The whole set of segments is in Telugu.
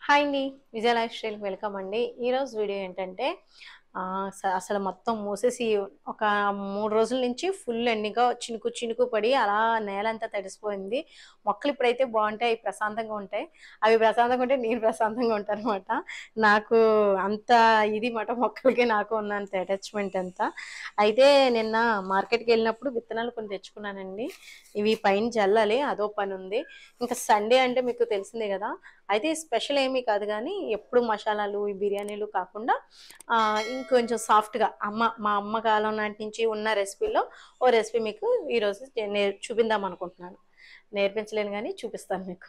హాయ్ అండి విజయ లైఫ్ స్టైల్కి వెల్కమ్ అండి ఈరోజు వీడియో ఏంటంటే ఆ, స- అసలు మొత్తం మూసేసి ఒక మూడు రోజుల నుంచి ఫుల్ ఎండిగా చినుకు చినుకు పడి అలా నేలంతా తడిసిపోయింది మొక్కలు ఇప్పుడైతే బాగుంటాయి అవి ప్రశాంతంగా ఉంటాయి అవి ప్రశాంతంగా ఉంటే నేను ప్రశాంతంగా ఉంటాను అనమాట నాకు అంత ఇది మాట మొక్కలకి నాకు ఉన్నంత అటాచ్మెంట్ అంతా అయితే నిన్న మార్కెట్కి వెళ్ళినప్పుడు విత్తనాలు కొన్ని తెచ్చుకున్నానండి ఇవి పైన చల్లాలి అదో పని ఉంది ఇంకా సండే అంటే మీకు తెలిసిందే కదా అయితే స్పెషల్ ఏమీ కాదు కానీ ఎప్పుడు మసాలాలు ఈ బిర్యానీలు కాకుండా ఆ, ఇంకొంచెం సాఫ్ట్గా అమ్మ మా అమ్మ కాలం నాటి నుంచి ఉన్న రెసిపీలో ఓ రెసిపీ మీకు ఈరోజు నే- చూపిందాం అనుకుంటున్నాను నేర్పించలేను కానీ చూపిస్తాను మీకు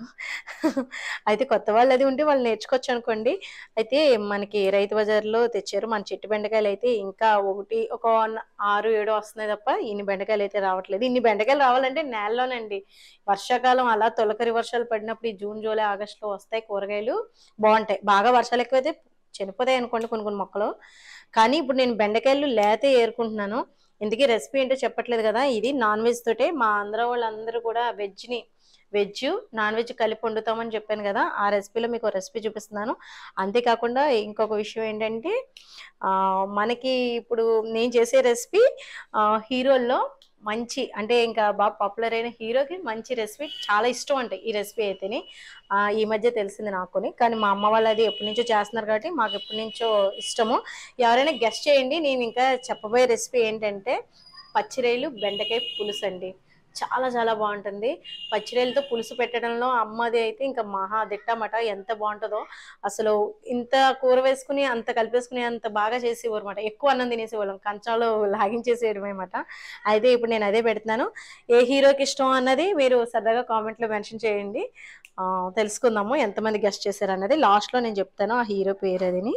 అయితే కొత్త వాళ్ళు అది ఉంటే వాళ్ళు నేర్చుకోవచ్చు అనుకోండి అయితే మనకి రైతు బజార్లో తెచ్చారు మన చెట్టు బెండకాయలు అయితే ఇంకా ఒకటి ఒక ఆరు ఏడు వస్తున్నాయి తప్ప ఇన్ని బెండకాయలు అయితే రావట్లేదు ఇన్ని బెండకాయలు రావాలంటే నేలలోనండి వర్షాకాలం అలా తొలకరి వర్షాలు పడినప్పుడు ఈ జూన్ జూలై ఆగస్టులో వస్తాయి కూరగాయలు బాగుంటాయి బాగా వర్షాలు ఎక్కువైతే చనిపోతాయి అనుకోండి కొన్ని కొన్ని మొక్కలు కానీ ఇప్పుడు నేను బెండకాయలు లేతే ఏరుకుంటున్నాను ఇందుకే రెసిపీ ఏంటో చెప్పట్లేదు కదా ఇది నాన్ వెజ్ తోటే మా ఆంధ్ర వాళ్ళందరూ కూడా వెజ్ని వెజ్ నాన్ వెజ్ కలిపి వండుతామని చెప్పాను కదా ఆ రెసిపీలో మీకు రెసిపీ చూపిస్తున్నాను అంతేకాకుండా ఇంకొక విషయం ఏంటంటే ఆ, మనకి ఇప్పుడు నేను చేసే రెసిపీ హీరోల్లో మంచి అంటే ఇంకా బాగా పాపులర్ అయిన హీరోకి మంచి రెసిపీ చాలా ఇష్టం అంటే ఈ రెసిపీ అయితేనే ఆ, ఈ మధ్య తెలిసింది నాకుని కానీ మా అమ్మ వాళ్ళు అది ఎప్పటి నుంచో చేస్తున్నారు కాబట్టి మాకు ఎప్పటి నుంచో ఇష్టము ఎవరైనా గెస్ట్ చేయండి నేను ఇంకా చెప్పబోయే రెసిపీ ఏంటంటే పచ్చిరేలు బెండకాయ పులుసు అండి చాలా చాలా బాగుంటుంది పచ్చిరేలతో పులుసు పెట్టడంలో అమ్మది అయితే ఇంకా మహా దిట్టమట ఎంత బాగుంటుందో అసలు ఇంత కూర వేసుకుని అంత కలిపేసుకుని అంత బాగా చేసేవారు అనమాట ఎక్కువ అన్నం తినేసేవాళ్ళం కంచాలో లాగించేసేయడం అనమాట అయితే ఇప్పుడు నేను అదే పెడుతున్నాను ఏ హీరోకి ఇష్టం అన్నది మీరు సరదాగా కామెంట్లో మెన్షన్ చేయండి ఆ, తెలుసుకుందాము ఎంతమంది గెస్ట్ చేశారు అన్నది లాస్ట్లో నేను చెప్తాను ఆ హీరో పేరు అదిని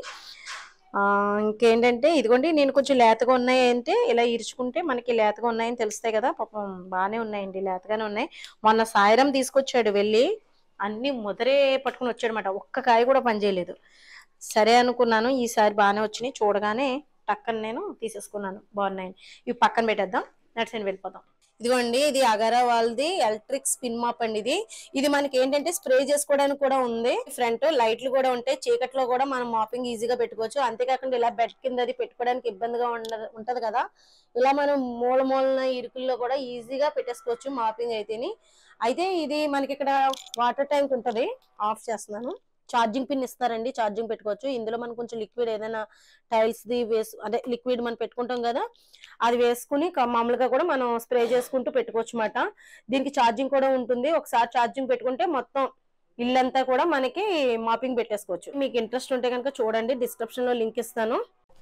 ఆ, ఇంకేంటంటే ఇదిగోండి నేను కొంచెం లేతగా ఉన్నాయి అంటే ఇలా ఇరుచుకుంటే మనకి లేతగా ఉన్నాయని తెలుస్తాయి కదా పాపం బాగానే ఉన్నాయండి లేతగానే ఉన్నాయి మొన్న సాయిరం తీసుకొచ్చాడు వెళ్ళి అన్ని ముదరే పట్టుకుని వచ్చాడు అనమాట ఒక్క కాయ కూడా పనిచేయలేదు సరే అనుకున్నాను ఈసారి బాగానే వచ్చినాయి చూడగానే టక్కన నేను తీసేసుకున్నాను బాగున్నాయి ఇవి పక్కన పెట్టేద్దాం నడిచిన వెళ్ళిపోదాం ఇదిగోండి ఇది అగారా వాళ్ళది ఎలక్ట్రిక్ స్పిన్ మాప్ అండి ఇది ఇది మనకి ఏంటంటే స్ప్రే చేసుకోవడానికి కూడా ఉంది ఫ్రంట్ లైట్లు కూడా ఉంటాయి చీకట్లో కూడా మనం మాపింగ్ ఈజీగా పెట్టుకోవచ్చు అంతేకాకుండా ఇలా బెడ్ కింద అది పెట్టుకోవడానికి ఇబ్బందిగా ఉండదు ఉంటది కదా ఇలా మనం మూల మూలన ఇరుకుల్లో కూడా ఈజీగా పెట్టేసుకోవచ్చు మాపింగ్ అయితేని అయితే ఇది మనకి ఇక్కడ వాటర్ ట్యాంక్ ఉంటది ఆఫ్ చేస్తున్నాను ఛార్జింగ్ పిన్ ఇస్తారండి ఛార్జింగ్ పెట్టుకోవచ్చు ఇందులో మనం కొంచెం లిక్విడ్ ఏదైనా టైల్స్ ది వేసు అదే లిక్విడ్ మనం పెట్టుకుంటాం కదా అది వేసుకుని క- మామూలుగా కూడా మనం స్ప్రే చేసుకుంటూ పెట్టుకోవచ్చు అన్నమాట దీనికి ఛార్జింగ్ కూడా ఉంటుంది ఒకసారి ఛార్జింగ్ పెట్టుకుంటే మొత్తం ఇల్లంతా కూడా మనకి మాపింగ్ పెట్టేసుకోవచ్చు మీకు ఇంట్రెస్ట్ ఉంటే కనుక చూడండి డిస్క్రిప్షన్ లో లింక్ ఇస్తాను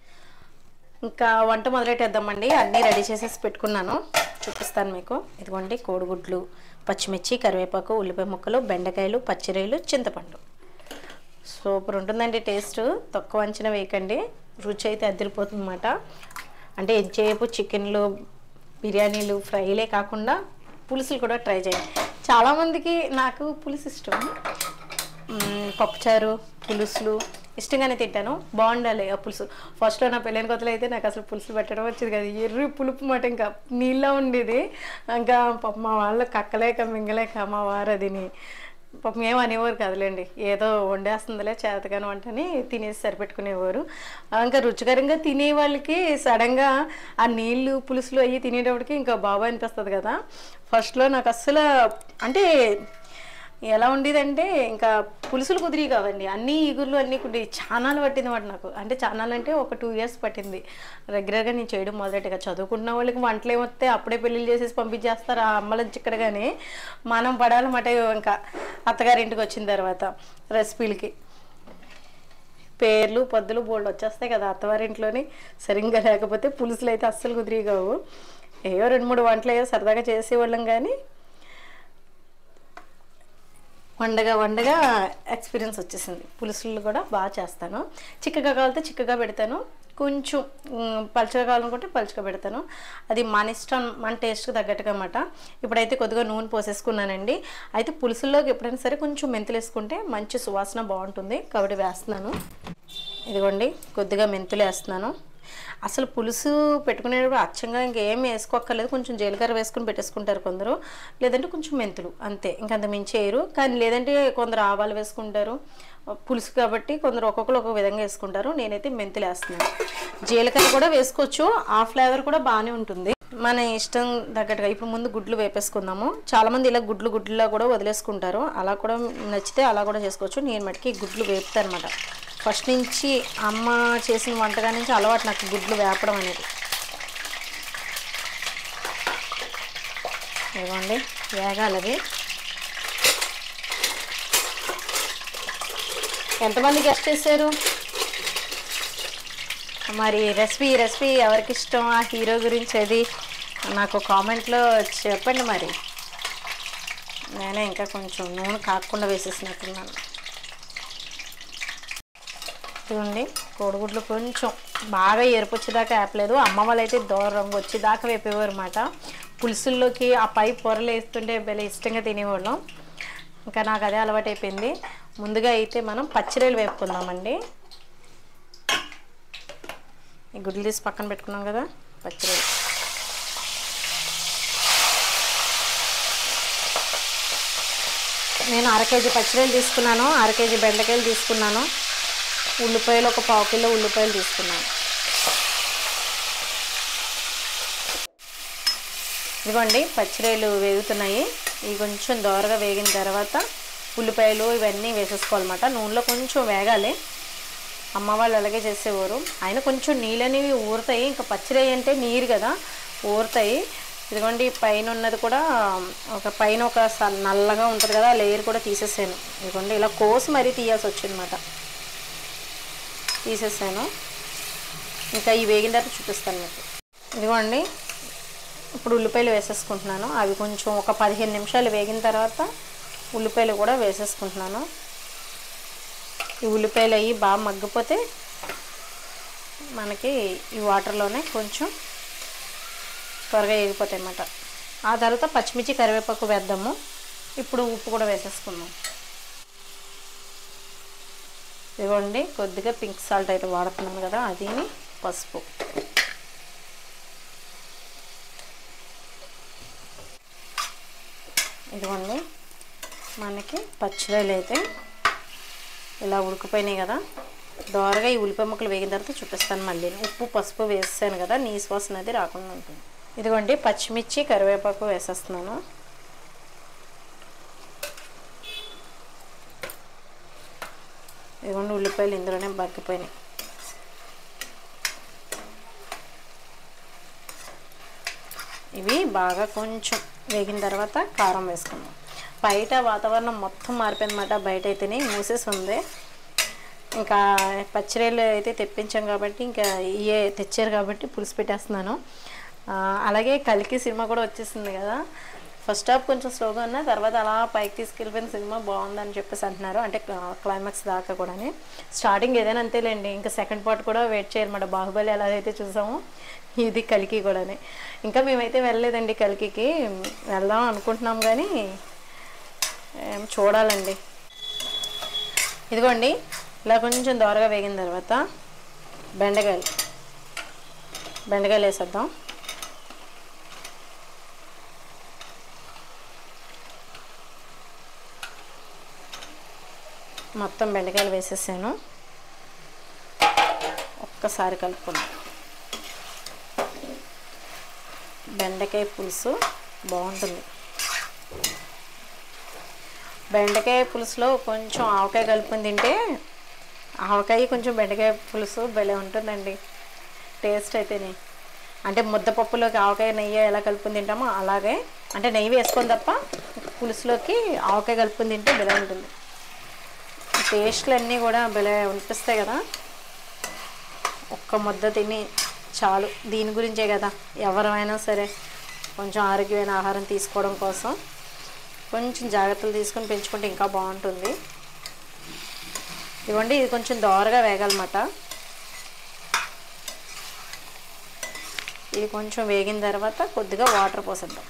ఇంకా వంట మొదలెట్టేద్దామండి అన్నీ రెడీ చేసేసి పెట్టుకున్నాను చూపిస్తాను మీకు ఇదిగోండి కోడిగుడ్లు పచ్చిమిర్చి కరివేపాకు ఉల్లిపాయ ముక్కలు బెండకాయలు పచ్చిరొయ్యలు చింతపండు సూపర్ ఉంటుందండి టేస్ట్ తక్కువ అంచనా వేయకండి రుచి అయితే అదిరిపోతుంది అన్నమాట అంటే ఎంతసేపు చికెన్లు బిర్యానీలు ఫ్రైలే కాకుండా పులుసులు కూడా ట్రై చేయండి చాలామందికి నాకు పులుసు ఇష్టం మ్మ్, పప్పుచారు పులుసులు ఇష్టంగానే తింటాను బాగుండాలి ఆ పులుసు ఫస్ట్లో నా పెళ్ళైన కొత్తలో అయితే నాకు అసలు పులుసు పెట్టడం వచ్చేది కదా ఎర్రి పులుపు మాట ఇంకా నీళ్ళ ఉండేది ఇంకా పాపం మా వాళ్ళు కక్కలేక మింగలేక మా వారు అదిని పాపం ఏం అనేవారు కదలేండి ఏదో వండేస్తుందిలే చేతగాని వంటని తినేసి సరిపెట్టుకునేవారు ఆ, ఇంకా రుచికరంగా తినే వాళ్ళకి సడన్గా ఆ నీళ్ళు పులుసులు అవి తినేటప్పటికి ఇంకా బాగా అనిపిస్తుంది కదా ఫస్ట్లో నాకు అస్సలు అంటే ఎలా ఉండేదంటే ఇంకా పులుసులు కుదిరి కావండి అన్ని ఈగుర్లు అన్నీ కుడి చానాలు పట్టింది మాట నాకు అంటే చానాలు అంటే ఒక టూ ఇయర్స్ పట్టింది రెగ్యులర్గా నేను చేయడం మొదలెట్టుగా చదువుకుంటున్న వాళ్ళకి వంటలు ఏమొస్తే అప్పుడే పెళ్ళిళ్ళు చేసేసి పంపించేస్తారు ఆ అమ్మల చిక్కడగానే మనం పడాలన్నమాట ఇంకా అత్తగారింటికి వచ్చిన తర్వాత రెసిపీలకి పేర్లు పొద్దులు బోల్డ్ వచ్చేస్తాయి కదా అత్తవారింట్లోని సరిగ్గా లేకపోతే పులుసులు అయితే అస్సలు కుదిరి కావు ఏవో రెండు మూడు వంటలు ఏవో సరదాగా చేసేవాళ్ళం కానీ వండగా వండగా ఎక్స్పీరియన్స్ వచ్చేసింది పులుసులు కూడా బాగా చేస్తాను చిక్కగా కావాలితే చిక్కగా పెడతాను కొంచెం మ్, పలుచగా కావాలనుకుంటే పలుచగా పెడతాను అది మన ఇష్టం మన టేస్ట్కి తగ్గట్టుగా అన్నమాట ఇప్పుడైతే కొద్దిగా నూనె పోసేసుకున్నానండి అయితే పులుసుల్లోకి ఎప్పుడైనా సరే కొంచెం మెంతులు వేసుకుంటే మంచి సువాసన బాగుంటుంది కాబట్టి వేస్తున్నాను ఇదిగోండి కొద్దిగా మెంతులు వేస్తున్నాను అసలు పులుసు పెట్టుకునేటప్పుడు అచ్చంగా ఇంకేం వేసుకోక్కర్లేదు కొంచెం జీలకర్ర వేసుకుని పెట్టేసుకుంటారు కొందరు లేదంటే కొంచెం మెంతులు అంతే ఇంకంత మించి వేయరు కానీ లేదంటే కొందరు ఆవాలు వేసుకుంటారు పులుసు కాబట్టి కొందరు ఒక్కొక్కరు ఒక్కొక్క విధంగా వేసుకుంటారు నేనైతే మెంతులు వేస్తున్నాను జీలకర్ర కూడా వేసుకోవచ్చు ఆ ఫ్లేవర్ కూడా బాగానే ఉంటుంది మన ఇష్టం తగ్గట్టుగా ఇప్పుడు ముందు గుడ్లు వేపేసుకుందాము చాలామంది ఇలా గుడ్లు గుడ్లులా కూడా వదిలేసుకుంటారు అలా కూడా నచ్చితే అలా కూడా చేసుకోవచ్చు నేను మటుకి గుడ్లు వేపుతాను అనమాట ఫస్ట్ నుంచి అమ్మ చేసిన వంటగా నుంచి అలవాటు నాకు గుడ్లు వేపడం అనేది ఇవ్వండి వేగాలి అవి ఎంతమంది గెస్ట్ చేశారు మరి రెసిపీ రెసిపీ ఎవరికి ఇష్టం ఆ హీరో గురించి అది నాకు కామెంట్లో చెప్పండి మరి నేనే ఇంకా కొంచెం నూనె కాకుండా వేసేసినట్టున్నాను చూడండి కోడిగుడ్లు కొంచెం బాగా ఎరుపు వచ్చేదాకా వేపలేదు అమ్మ వాళ్ళు అయితే దూర రంగు వచ్చేదాకా వేపేవారు అనమాట పులుసుల్లోకి ఆ పై పొరలు వేస్తుంటే భలే ఇష్టంగా తినేవాళ్ళం ఇంకా నాకు అదే అలవాటు అయిపోయింది ముందుగా అయితే మనం పచ్చిరొయ్యలు వేపుకుందామండి ఈ గుడ్లు తీసి పక్కన పెట్టుకున్నాం కదా పచ్చిరొయ్యలు నేను అర కేజీ పచ్చిరొయ్యలు తీసుకున్నాను అర కేజీ బెండకాయలు తీసుకున్నాను ఉల్లిపాయలు ఒక పావు కిలో ఉల్లిపాయలు తీసుకున్నాను ఇదిగోండి పచ్చిరొయ్యలు వేగుతున్నాయి ఇవి కొంచెం దోరగా వేగిన తర్వాత ఉల్లిపాయలు ఇవన్నీ వేసేసుకోవాలన్నమాట నూనెలో కొంచెం వేగాలి అమ్మ వాళ్ళు అలాగే చేసేవారు ఆయన కొంచెం నీళ్ళు అనేవి ఊరుతాయి ఇంకా పచ్చిరొయ్య అంటే నీరు కదా ఊరుతాయి ఇదిగోండి పైన ఉన్నది కూడా ఒక పైన ఒక స- నల్లగా ఉంటుంది కదా ఆ లేయర్ కూడా తీసేసాను ఇదిగోండి ఇలా కోసి మరీ తీయాల్సి వచ్చిందన్నమాట తీసేసాను ఇంకా ఈ వేగిన తర్వాత చూపిస్తాను మీకు ఇదిగోండి ఇప్పుడు ఉల్లిపాయలు వేసేసుకుంటున్నాను అవి కొంచెం ఒక పదిహేను నిమిషాలు వేగిన తర్వాత ఉల్లిపాయలు కూడా వేసేసుకుంటున్నాను ఈ ఉల్లిపాయలు అవి బాగా మగ్గిపోతే మనకి ఈ వాటర్లోనే కొంచెం త్వరగా వేగిపోతాయి అన్నమాట ఆ తర్వాత పచ్చిమిర్చి కరివేపాకు వేద్దాము ఇప్పుడు ఉప్పు కూడా వేసేసుకుందాం ఇదిగోండి కొద్దిగా పింక్ సాల్ట్ అయితే వాడుతున్నాను కదా అది పసుపు ఇదిగోండి మనకి పచ్చిరొయ్యలు అయితే ఇలా ఉడికిపోయినాయి కదా దోరగా ఈ ఉల్లిపాయ ముక్కలు వేగిన తర్వాత చూపిస్తాను మళ్ళీ ఉప్పు పసుపు వేసాను కదా నీ వాసన అది రాకుండా ఉంటుంది ఇదిగోండి పచ్చిమిర్చి కరివేపాకు వేసేస్తున్నాను ఇదిగోండి ఉల్లిపాయలు ఇందులోనే బగ్గిపోయినాయి ఇవి బాగా కొంచెం వేగిన తర్వాత కారం వేసుకుందాం బయట వాతావరణం మొత్తం మారిపోయిందన్నమాట బయట అయితేనే మూసేసి ఉంది ఇంకా పచ్చిరేళ్ళు అయితే తెప్పించాం కాబట్టి ఇంకా ఇయే తెచ్చారు కాబట్టి పులుసు పెట్టేస్తున్నాను ఆ, అలాగే కలికి సినిమా కూడా వచ్చేసింది కదా ఫస్ట్ హాఫ్ కొంచెం స్లోగా ఉన్నా తర్వాత అలా పైకి తీసుకెళ్ళిపోయిన సినిమా బాగుందని చెప్పేసి అంటున్నారు అంటే క్లైమాక్స్ దాకా కూడా స్టార్టింగ్ ఏదైనా అంతేలేండి ఇంకా సెకండ్ పార్ట్ కూడా వెయిట్ చేయాలన్నమాట బాహుబలి ఎలా అయితే చూసామో ఇది కలికి కూడానే ఇంకా మేమైతే వెళ్ళలేదండి కలికికి వెళ్దాం అనుకుంటున్నాం కానీ ఏం చూడాలండి ఇదిగోండి ఇలా కొంచెం దోరగా వేగిన తర్వాత బెండకాయలు బెండకాయలు వేసేద్దాం మొత్తం బెండకాయలు వేసేసాను ఒక్కసారి కలుపుకుందాం బెండకాయ పులుసు బాగుంటుంది బెండకాయ పులుసులో కొంచెం ఆవకాయ కలుపుకొని తింటే ఆవకాయ కొంచెం బెండకాయ పులుసు భలే ఉంటుందండి టేస్ట్ అయితేనే అంటే ముద్దపప్పులోకి ఆవకాయ నెయ్యి ఎలా కలుపుకొని తింటామో అలాగే అంటే నెయ్యి వేసుకొని తప్ప పులుసులోకి ఆవకాయ కలుపుకొని తింటే భలే ఉంటుంది టేస్ట్లు అన్నీ కూడా భలే అనిపిస్తాయి కదా ఒక్క ముద్ద తిని చాలు దీని గురించే కదా ఎవరైనా సరే కొంచెం ఆరోగ్యమైన ఆహారం తీసుకోవడం కోసం కొంచెం జాగ్రత్తలు తీసుకొని పెంచుకుంటే ఇంకా బాగుంటుంది ఇవ్వండి ఇది కొంచెం దోరగా వేగాలన్నమాట ఇది కొంచెం వేగిన తర్వాత కొద్దిగా వాటర్ పోసేద్దాం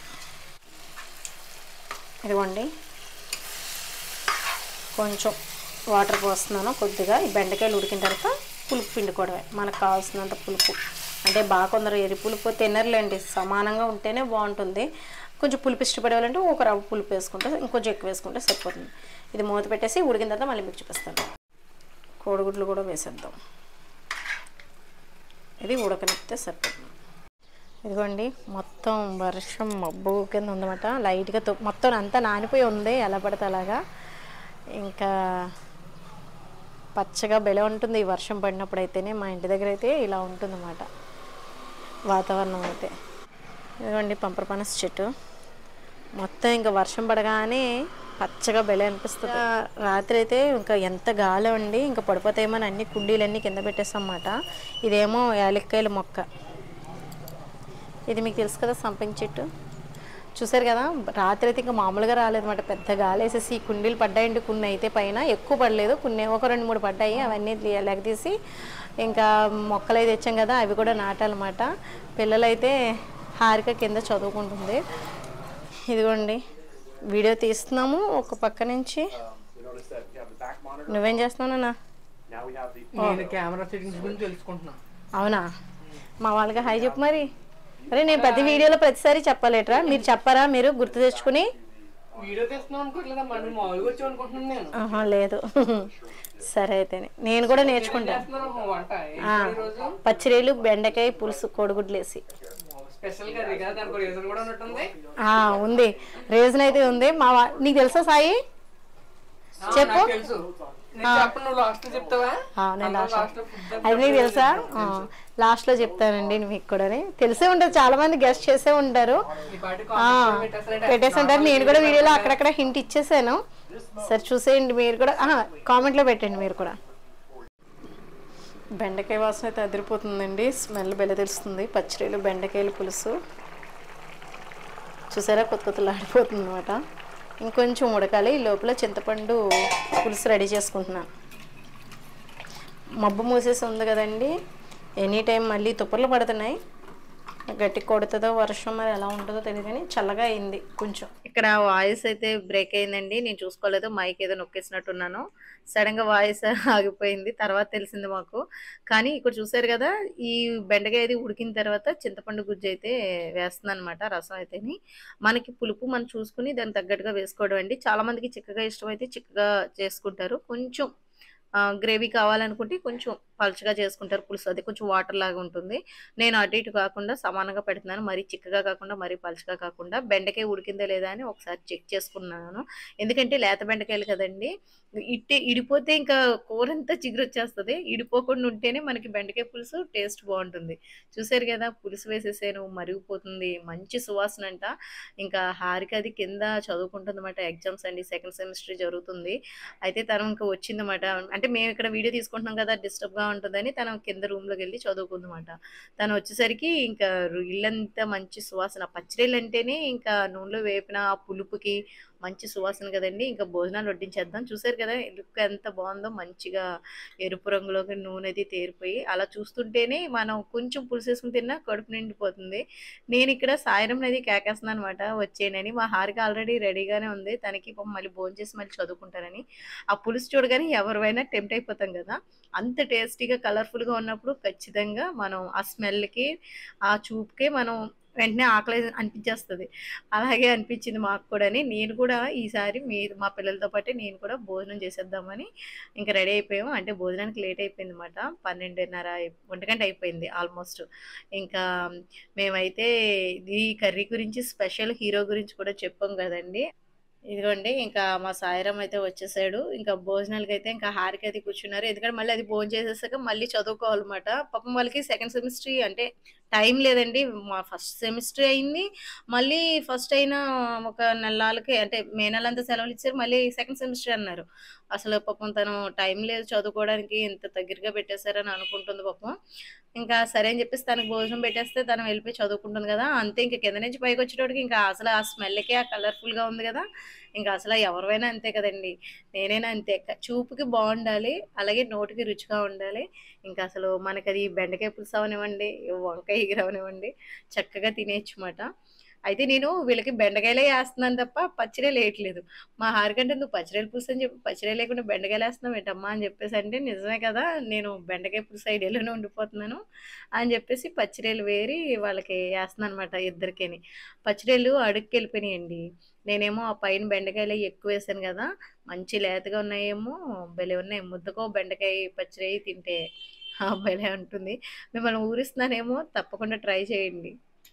ఇదిగోండి కొంచెం వాటర్ పోస్తున్నాను కొద్దిగా ఈ బెండకాయలు ఉడికిన తర్వాత పులుపు పిండుకోవడమే మనకు కావాల్సినంత పులుపు అంటే బాగా కొందరు ఎరి పులుపు తినరులేండి సమానంగా ఉంటేనే బాగుంటుంది కొంచెం పులుపు ఇష్టపడే వాళ్ళంటే ఒక రవ్వ పులుపు వేసుకుంటే ఇంకొంచెం ఎక్కువ వేసుకుంటే సరిపోతుంది ఇది మూత పెట్టేసి ఉడికిన తర్వాత మళ్ళీ మీకు చూపిస్తాను కోడిగుడ్లు కూడా వేసేద్దాం ఇది ఉడకనిస్తే సరిపోతుంది ఇదిగోండి మొత్తం వర్షం మబ్బు కింద ఉందన్నమాట లైట్గా తో మొత్తం అంతా నానిపోయి ఉంది ఎలా పడితే అలాగా ఇంకా పచ్చగా బెల ఉంటుంది ఈ వర్షం పడినప్పుడు అయితేనే మా ఇంటి దగ్గర అయితే ఇలా ఉంటుందన్నమాట వాతావరణం అయితే ఇదిగోండి పంపరపనస చెట్టు మొత్తం ఇంకా వర్షం పడగానే పచ్చగా బెల అనిపిస్తుంది రాత్రి అయితే ఇంకా ఎంత గాలి అండి ఇంకా పడిపోతాయేమో అని అన్ని కుండీలన్నీ కింద పెట్టేస్తాం అన్నమాట ఇదేమో యాలక్కాయల మొక్క ఇది మీకు తెలుసు కదా సంపంగి చెట్టు చూసారు కదా రాత్రి అయితే ఇంకా మామూలుగా రాలేదన్నమాట పెద్ద గాలి వేసేసి ఈ కుండీలు పడ్డాయండి కొన్ని అయితే పైన ఎక్కువ పడలేదు కొన్ని ఒక రెండు మూడు పడ్డాయి అవన్నీ లెగదీసి ఇంకా మొక్కలు అయితే తెచ్చాం కదా అవి కూడా నాటాలన్నమాట పిల్లలైతే హారిక కింద చదువుకుంటుంది ఇదిగోండి వీడియో తీస్తున్నాము ఒక పక్క నుంచి నువ్వేం చేస్తున్నావు నాన్న నేను కెమెరా సెట్టింగ్స్ గురించి తెలుసుకుంటున్నాను అవునా మా వాళ్ళకి హాయ్ చెప్పు మరి అరే నేను ప్రతి వీడియోలో ప్రతిసారి చెప్పలేట్రా మీరు చెప్పరా మీరు గుర్తు తెచ్చుకుని వీడియో తీస్తున్నాం అనుకోవట్లేదా మరి మామూలుగా వచ్చి అనుకుంటున్నాను నేను ఆహా లేదు సరే అయితే నేను కూడా నేర్చుకుంటా చేస్తున్నారు వంట ఆ, ఈ రోజు పచ్చిరేలు బెండకాయ పులుసు కోడిగుడ్లు వేసి స్పెషల్ కర్రీ కదా దానికి రీజన్ కూడా ఉన్నట్టుంది ఆ, ఉంది రీజన్ అయితే ఉంది మా వా- నీకు తెలుసా సాయి ఆ, చెప్పు. నాకు తెలుసు నేను చెప్పను నువ్వు లాస్ట్ చెప్తావా ఆ, నేను లాస్ట్ లాస్ట్ ఫుడ్ అది నీకు తెలుసా లాస్ట్లో చెప్తానండి మీకు కూడా తెలిసే ఉంటుంది చాలా మంది గెస్ట్ చేసే ఉంటారు ఈ పాటి ఆ, కాంపిటీషన్ పెట్టేస్తారంటే పెట్టేసి ఉంటారు నేను కూడా వీడియోలో అక్కడక్కడ హింట్ ఇచ్చేసాను సరే చూసేయండి మీరు కూడా కామెంట్లో పెట్టండి మీరు కూడా బెండకాయ వాసన అయితే అదిరిపోతుందండి స్మెల్ బెల్ల తెలుస్తుంది పచ్చిరీలు బెండకాయలు పులుసు చూసారా కొత్త కొత్తలు ఆడిపోతుంది అనమాట ఇంకొంచెం ఉడకాలి ఈ లోపల చింతపండు పులుసు రెడీ చేసుకుంటున్నాను మబ్బు మూసేసి ఉంది కదండి ఎనీ టైం మళ్ళీ తుప్పర్లు పడుతున్నాయి గట్టి కొడుతుందో వర్షం మరి ఎలా ఉంటుందో తెలియదు కానీ చల్లగా అయింది కొంచెం ఇక్కడ వాయిస్ అయితే బ్రేక్ అయిందండి నేను చూసుకోలేదు మైక్ ఏదో నొక్కేసినట్టున్నాను సడన్ గా వాయిస్ ఆగిపోయింది తర్వాత తెలిసింది మాకు కానీ ఇక్కడ చూసారు కదా ఈ బెండకాయ అది ఉడికిన తర్వాత చింతపండు గుజ్జు అయితే వేస్తుంది అనమాట రసం అయితేని మనకి పులుపు మనం చూసుకుని దానికి తగ్గట్టుగా వేసుకోవడం అండి చాలా మందికి చిక్కగా ఇష్టమైతే చిక్కగా చేసుకుంటారు కొంచెం గ్రేవీ కావాలనుకుంటే కొంచెం పలుచగా చేసుకుంటారు పులుసు అది కొంచెం వాటర్ లాగా ఉంటుంది నేను అటు ఇటు కాకుండా సమానంగా పెడుతున్నాను మరీ చిక్కగా కాకుండా మరీ పలుచగా కాకుండా బెండకాయ ఉడికిందా లేదా అని ఒకసారి చెక్ చేసుకున్నాను ఎందుకంటే లేత బెండకాయలు కదండి ఇట్టే ఇడిపోతే ఇంకా కూర అంతా చిగురు వచ్చేస్తుంది ఇడిపోకుండా ఉంటేనే మనకి బెండకాయ పులుసు టేస్ట్ బాగుంటుంది చూసారు కదా పులుసు వేసేసాను మరిగిపోతుంది మంచి సువాసన అంట ఇంకా హారిక అది కింద చదువుకుంటుంది అనమాట ఎగ్జామ్స్ అండి సెకండ్ సెమిస్టర్ జరుగుతుంది అయితే తను ఇంకా వచ్చిందన్నమాట అంటే మేము ఇక్కడ వీడియో తీసుకుంటున్నాం కదా డిస్టర్బ్ గా ఉంటుందని తను కింద రూమ్ లోకి వెళ్ళి చదువుకుందన్నమాట తను వచ్చేసరికి ఇంకా రు- ఇల్లంతా మంచి సువాసన పచ్చిరీలు అంటేనే ఇంకా నూనెలో వేపిన ఆ పులుపుకి మంచి సువాసన కదండి ఇంకా భోజనాలు వడ్డించేద్దాం చూసారు కదా లుక్ ఎంత బాగుందో మంచిగా ఎరుపు రంగులోకి నూనె అది తేరిపోయి అలా చూస్తుంటేనే మనం కొంచెం పులుసు వేసుకుని తిన్నా కడుపు నిండిపోతుంది నేను ఇక్కడ సాయంత్రం నది కేకేస్తున్నాను అనమాట వచ్చేయనని మా హారిక ఆల్రెడీ రెడీగానే ఉంది తనకి పాపం మళ్ళీ భోజనం చేసి మళ్ళీ చదువుకుంటారని ఆ పులుసు చూడగానే ఎవరివైనా టెంప్ట్ అయిపోతాం కదా అంత టేస్టీగా కలర్ఫుల్గా ఉన్నప్పుడు ఖచ్చితంగా మనం ఆ స్మెల్కి ఆ చూపుకే మనం వెంటనే ఆకలి అనిపించేస్తుంది అలాగే అనిపించింది మాకు కూడా నేను కూడా ఈసారి మీ మా పిల్లలతో పాటు నేను కూడా భోజనం చేసేద్దామని ఇంకా రెడీ అయిపోయాము అంటే భోజనానికి లేట్ అయిపోయింది అనమాట పన్నెండున్నర అయి- ఒంటి గంట అయిపోయింది ఆల్మోస్ట్ ఇంకా మేమైతే ఈ కర్రీ గురించి స్పెషల్ హీరో గురించి కూడా చెప్పాం కదండి ఇదిగోండి ఇంకా మా సాయిరామ్ అయితే వచ్చేసాడు ఇంకా భోజనాలకి అయితే ఇంకా హారిక అయితే కూర్చున్నారు ఎందుకంటే మళ్ళీ అది భోజనం చేసేసాక మళ్ళీ చదువుకోవాలన్నమాట పాపం వాళ్ళకి సెకండ్ సెమిస్టర్ అంటే టైం లేదండి మా ఫస్ట్ సెమిస్టర్ అయింది మళ్ళీ ఫస్ట్ అయిన ఒక నెలలకి అంటే మే నెల అంతా సెలవులు ఇచ్చారు మళ్ళీ సెకండ్ సెమిస్టర్ అన్నారు అసలు పాపం తను టైం లేదు చదువుకోవడానికి ఇంత దగ్గరగా పెట్టేశారని అనుకుంటుంది పాపం ఇంకా సరే అని చెప్పేసి తనకు భోజనం పెట్టేస్తే తను వెళ్ళిపోయి చదువుకుంటుంది కదా అంతే ఇంకా కింద నుంచి పైకి వచ్చేటోడికి ఇంకా అసలు ఆ స్మెల్కి ఆ కలర్ఫుల్గా ఉంది కదా ఇంకా అసలు ఎవరివైనా అంతే కదండి నేనైనా అంతే క- చూపుకి బాగుండాలి అలాగే నోటికి రుచిగా ఉండాలి ఇంకా అసలు మనకి అది బెండకాయ పులుసు అవనివ్వండి వంకాయ ఎగురు అవనివ్వండి చక్కగా తినేయచ్చు మాట అయితే నేను వీళ్ళకి బెండకాయలే వేస్తున్నాను తప్ప పచ్చడి వేయట్లేదు మా హారికంటే నువ్వు పచ్చడిలు పులుసు అని చెప్పి పచ్చడి లేకుండా బెండకాయలు వేస్తున్నావు ఏంటమ్మా అని చెప్పేసి అంటే నిజమే కదా నేను బెండకాయ పులుసు ఐడియాలోనే ఉండిపోతున్నాను అని చెప్పేసి పచ్చడిలు వేరి వాళ్ళకి వేస్తున్నాను అనమాట ఇద్దరికిని పచ్చడిలు అడుగుకి వెళ్ళిపోయినాయండి నేనేమో ఆ పైన బెండకాయలు అవి ఎక్కువ వేసాను కదా మంచి లేతగా ఉన్నాయేమో భలే ఉన్నాయి ముద్దకో బెండకాయ పచ్చడి తింటే ఆ, భలే ఉంటుంది మిమ్మల్ని ఊరిస్తున్నానేమో తప్పకుండా ట్రై చేయండి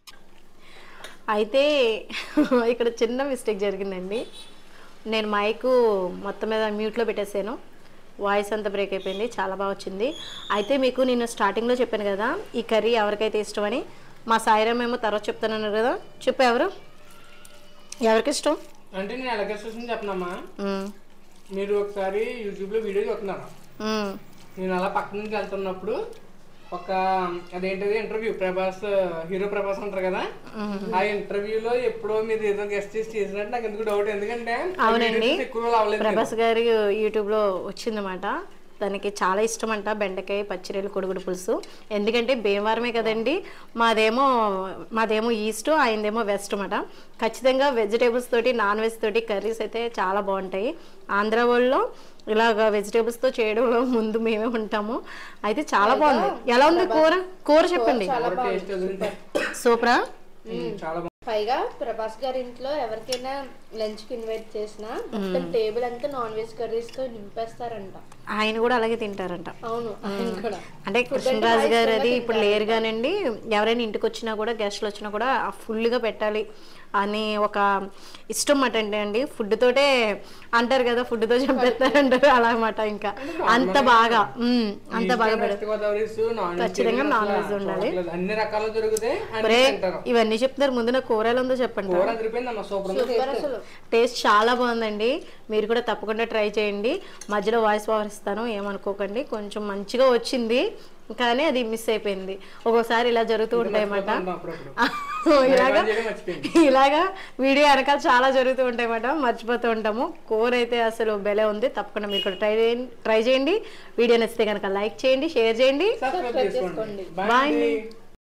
అయితే ఇక్కడ చిన్న మిస్టేక్ జరిగిందండి నేను మైకు మొత్తం మీద మ్యూట్లో పెట్టేశాను వాయిస్ అంతా బ్రేక్ అయిపోయింది చాలా బాగా వచ్చింది అయితే మీకు నేను స్టార్టింగ్లో చెప్పాను కదా ఈ కర్రీ ఎవరికైతే ఇష్టమని మా సాయిరామ్ ఏమో తర్వాత చెప్తానన్నారు కదా చెప్పు ఎవరు ఎవరికి ఇష్టం అంటే నేను ఎలాగ చూసింది చెప్పనమ్మా మ్మ్. మీరు ఒకసారి యూట్యూబ్ లో వీడియో చూస్తున్నారు మ్మ్. నేను అలా పక్క నుంచి వెళ్తున్నప్పుడు ఒక అదేంటిది ఇంటర్వ్యూ ప్రభాస్ హీరో ప్రభాస్ అంటారు కదా ఆ ఇంటర్వ్యూలో ఎప్పుడో మీరు ఏదో గెస్ట్ చేసి చేసినట్టు నాకు ఎందుకు డౌట్ ఎందుకంటే ఆ అవునండి. videos ఎక్కువ రోజులు అవ్వలేదు ప్రభాస్ గారి యూట్యూబ్లో వచ్చిందన్నమాట తనకి చాలా ఇష్టం అంట బెండకాయ పచ్చిరేలు కొడుగుడు పులుసు ఎందుకంటే భీమవరమే కదండి మాదేమో మాదేమో ఈస్ట్ ఆయనదేమో వెస్ట్ అన్నమాట ఖచ్చితంగా వెజిటేబుల్స్ తోటి నాన్ వెజ్ తోటి కర్రీస్ అయితే చాలా బాగుంటాయి ఆంధ్ర వాళ్ళలో ఇలాగ వెజిటేబుల్స్తో చేయడంలో ముందు మేమే ఉంటాము అయితే చాలా బాగుంది ఎలా ఉంది కూర కూర చెప్పండి టేస్ట్ వదిలింది సూపరా చాలా బాగుంది పైగా ప్రభాస్ గారి ఇంట్లో ఎవరికైనా లంచ్ కి ఇన్వైట్ చేసినా మొత్తం టేబుల్ అంతా నాన్ వెజ్ కర్రీస్ తో నింపేస్తారంట ఆయన కూడా అలాగే తింటారంట అవును ఆయన కూడా అంటే కృష్ణరాజు గారు అది ఇప్పుడు లేరు కానండి ఎవరైనా ఇంటికి వచ్చినా కూడా గెస్ట్లు వచ్చినా కూడా ఫుల్గా పెట్టాలి అని ఒక ఇష్టం మాట అండి అండి ఫుడ్ తోటే అంటారు కదా ఫుడ్ తో చంపేస్తారు అంటారు అలా అన్నమాట ఇంకా అంత బాగా ఉమ్, అంత బాగా పెడతారు వెస్ట్ గోదావరి నాన్ వెజ్ ఖచ్చితంగా నాన్ వెజ్ ఉండాలి అన్ని రకాలు దొరికితే అన్ని ఒరే, తింటారు ఇవన్నీ చెప్తున్నారు ముందు నా కూర ఎలా ఉందో చెప్పండి కూర అదిరిపోయిందమ్మా సూపర్ ఉంది సూపర్ అసలు టేస్ట్ చాలా బాగుందండి మీరు కూడా తప్పకుండా ట్రై చేయండి మధ్యలో వాయిస్ ఓవర్ ఇస్తాను ఏమనుకోకండి కొంచెం మంచిగా వచ్చింది కానీ అది మిస్ అయిపోయింది ఒక్కోసారి ఇలా జరుగుతూ ఉంటాయి అన్నమాట అప్పుడప్పుడు ఇలాగా చేయడం మర్చిపోయింది ఇలాగా వీడియో వెనకాల చాలా జరుగుతూ ఉంటాయి అన్నమాట మర్చిపోతూ ఉంటాము కూర అయితే అసలు బెలే ఉంది తప్పకుండా మీరు కూడా ట్రై చేయండి ట్రై చేయండి వీడియో నచ్చితే కనుక లైక్ చేయండి షేర్ చేయండి సబ్స్క్రైబ్ చేసుకోండి Bye బాయ్ అండి. అండి